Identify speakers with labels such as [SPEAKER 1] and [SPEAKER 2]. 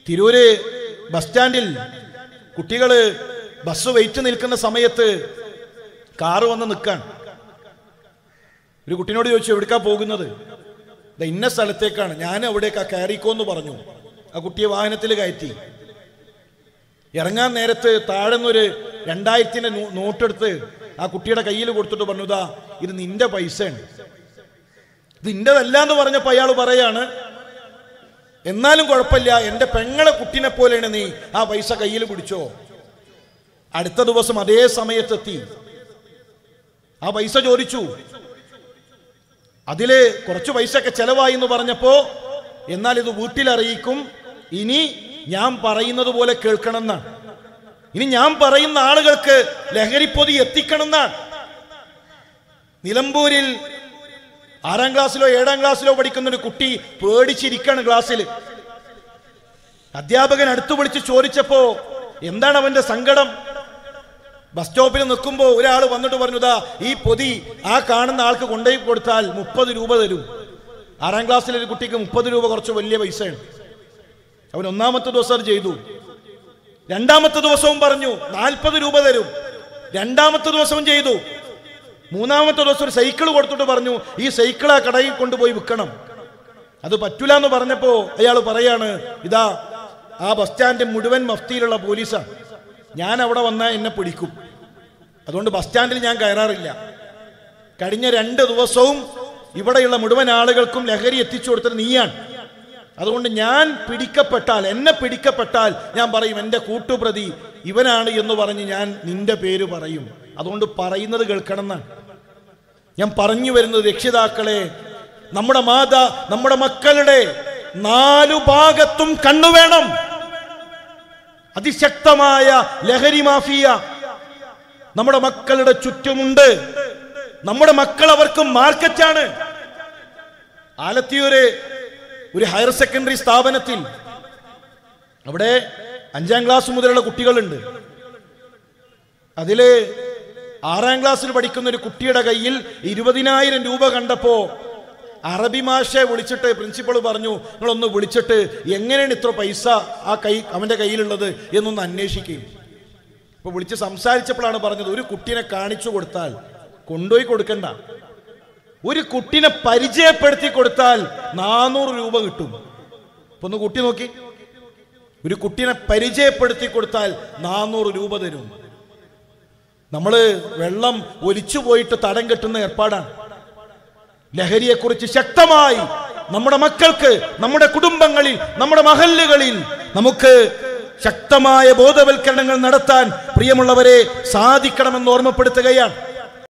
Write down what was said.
[SPEAKER 1] Tirur bus സ്റ്റാൻഡിൽ കുട്ടികള് bus wait നിൽക്കുന്ന സമയത്ത് കാറ് വന്ന് നിൽക്കാൻ ഒരു കുട്ടീനോട് ചോദിച്ചു എവിടേക്കാ പോകുന്നത് ദാ ഇന്ന സ്ഥലത്തേക്കാണ് ഞാൻ അവിടേക്കാ കയറിക്കോ എന്ന് പറഞ്ഞു ആ കുട്ടിയെ വാഹനത്തിൽ കയറ്റി ഇറങ്ങാൻ നേരത്ത് താഴെന്നൊരു രണ്ടായിരത്തിന്റെ നോ- നോട്ടെടുത്ത് ആ കുട്ടിയുടെ കയ്യിൽ കൊടുത്തിട്ട് പറഞ്ഞു ഇതാ ഇത് നിന്റെ പൈസയാണ് ഇത് നിന്റെതല്ല എന്ന് പറഞ്ഞപ്പോ അയാൾ പറയാണ് എന്നാലും കുഴപ്പമില്ല എൻ്റെ പെങ്ങളെ കുട്ടിനെ പോലെയാണ് നീ ആ പൈസ കയ്യിൽ പിടിച്ചോ അടുത്ത ദിവസം അതേ സമയത്തെത്തി ആ പൈസ ചോദിച്ചു അതില് കുറച്ച് പൈസയൊക്കെ ചെലവായി എന്ന് പറഞ്ഞപ്പോ എന്നാൽ ഇത് വീട്ടിലറിയിക്കും ഇനി ഞാൻ പറയുന്നത് പോലെ കേൾക്കണം എന്നാണ് ഇനി ഞാൻ പറയുന്ന ആളുകൾക്ക് ലഹരിപ്പൊതി എത്തിക്കണം എന്നാണ് നിലമ്പൂരിൽ ആറാം ക്ലാസ്സിലോ ഏഴാം ക്ലാസ്സിലോ പഠിക്കുന്ന ഒരു കുട്ടി പേടിച്ചിരിക്കാണ് ക്ലാസ്സിൽ അധ്യാപകൻ അടുത്തു വിളിച്ച് ചോദിച്ചപ്പോ എന്താണ് അവന്റെ സങ്കടം ബസ് സ്റ്റോപ്പിൽ നിൽക്കുമ്പോൾ ഒരാൾ വന്നിട്ട് പറഞ്ഞതാ ഈ പൊതി ആ കാണുന്ന ആൾക്ക് കൊണ്ടുപോയി കൊടുത്താൽ മുപ്പത് രൂപ തരും ആറാം ക്ലാസ്സിലെ ഒരു കുട്ടിക്ക് മുപ്പത് രൂപ കുറച്ച് വലിയ പൈസയാണ് അവൻ ഒന്നാമത്തെ ദിവസം അത് ചെയ്തു രണ്ടാമത്തെ ദിവസവും പറഞ്ഞു നാൽപ്പത് രൂപ തരും രണ്ടാമത്തെ ദിവസവും ചെയ്തു മൂന്നാമത്തെ ദിവസം ഒരു സൈക്കിൾ കൊടുത്തിട്ട് പറഞ്ഞു ഈ സൈക്കിൾ ആ കടയിൽ കൊണ്ടുപോയി വിൽക്കണം അത് പറ്റൂല എന്ന് പറഞ്ഞപ്പോ അയാൾ പറയാണ് ഇതാ ആ ബസ് സ്റ്റാൻഡ് മുഴുവൻ മഫ്തിയിലുള്ള പോലീസാണ് ഞാൻ അവിടെ വന്നാൽ എന്നെ പിടിക്കും അതുകൊണ്ട് ബസ് സ്റ്റാൻഡിൽ ഞാൻ കയറാറില്ല കഴിഞ്ഞ രണ്ട് ദിവസവും ഇവിടെയുള്ള മുഴുവൻ ആളുകൾക്കും ലഹരി എത്തിച്ചു കൊടുത്തത് നീയാണ് അതുകൊണ്ട് ഞാൻ പിടിക്കപ്പെട്ടാൽ എന്നെ പിടിക്കപ്പെട്ടാൽ ഞാൻ പറയും എൻ്റെ കൂട്ടുപ്രതി ഇവനാണ് എന്ന് പറഞ്ഞ് ഞാൻ നിന്റെ പേര് പറയും അതുകൊണ്ട് പറയുന്നത് കേൾക്കണം എന്നാണ് ഞാൻ പറഞ്ഞു വരുന്നത് രക്ഷിതാക്കളെ നമ്മുടെ മാതാ നമ്മുടെ മക്കളുടെ നാലു ഭാഗത്തും കണ്ണു വേണം അതിശക്തമായ ലഹരി മാഫിയ നമ്മുടെ മക്കളുടെ ചുറ്റുമുണ്ട് നമ്മുടെ മക്കൾ അവർക്ക് മാർക്കറ്റാണ് ആലത്തിയൂര് ഒരു ഹയർ സെക്കൻഡറി സ്ഥാപനത്തിൽ അവിടെ അഞ്ചാം ക്ലാസ് മുതലുള്ള കുട്ടികളുണ്ട് അതില് ആറാം ക്ലാസ്സിൽ പഠിക്കുന്ന ഒരു കുട്ടിയുടെ കയ്യിൽ ഇരുപതിനായിരം രൂപ കണ്ടപ്പോ അറബി മാഷെ വിളിച്ചിട്ട് പ്രിൻസിപ്പൾ പറഞ്ഞു നിങ്ങളൊന്ന് വിളിച്ചിട്ട് എങ്ങനെയാണ് ഇത്ര പൈസ ആ കൈ അവന്റെ കയ്യിലുള്ളത് എന്നൊന്ന് അന്വേഷിക്കുകയും ഇപ്പൊ വിളിച്ച് സംസാരിച്ചപ്പോഴാണ് പറഞ്ഞത് ഒരു കുട്ടീനെ കാണിച്ചു കൊടുത്താൽ കൊണ്ടുപോയി കൊടുക്കണ്ട ഒരു കുട്ടീനെ പരിചയപ്പെടുത്തി കൊടുത്താൽ നാനൂറ് രൂപ കിട്ടും ഇപ്പൊ ഒന്ന് കുട്ടി നോക്കി ഒരു കുട്ടീനെ പരിചയപ്പെടുത്തി കൊടുത്താൽ നാനൂറ് രൂപ തരും നമ്മള് വെള്ളം ഒലിച്ചു പോയിട്ട് തടം കെട്ടുന്ന ഏർപ്പാടാണ് ലഹരിയെക്കുറിച്ച് ശക്തമായി നമ്മുടെ മക്കൾക്ക് നമ്മുടെ കുടുംബങ്ങളിൽ നമ്മുടെ മഹല്ലുകളിൽ നമുക്ക് ശക്തമായ ബോധവൽക്കരണങ്ങൾ നടത്താൻ പ്രിയമുള്ളവരെ സാധിക്കണമെന്ന് ഓർമ്മപ്പെടുത്തുകയാണ്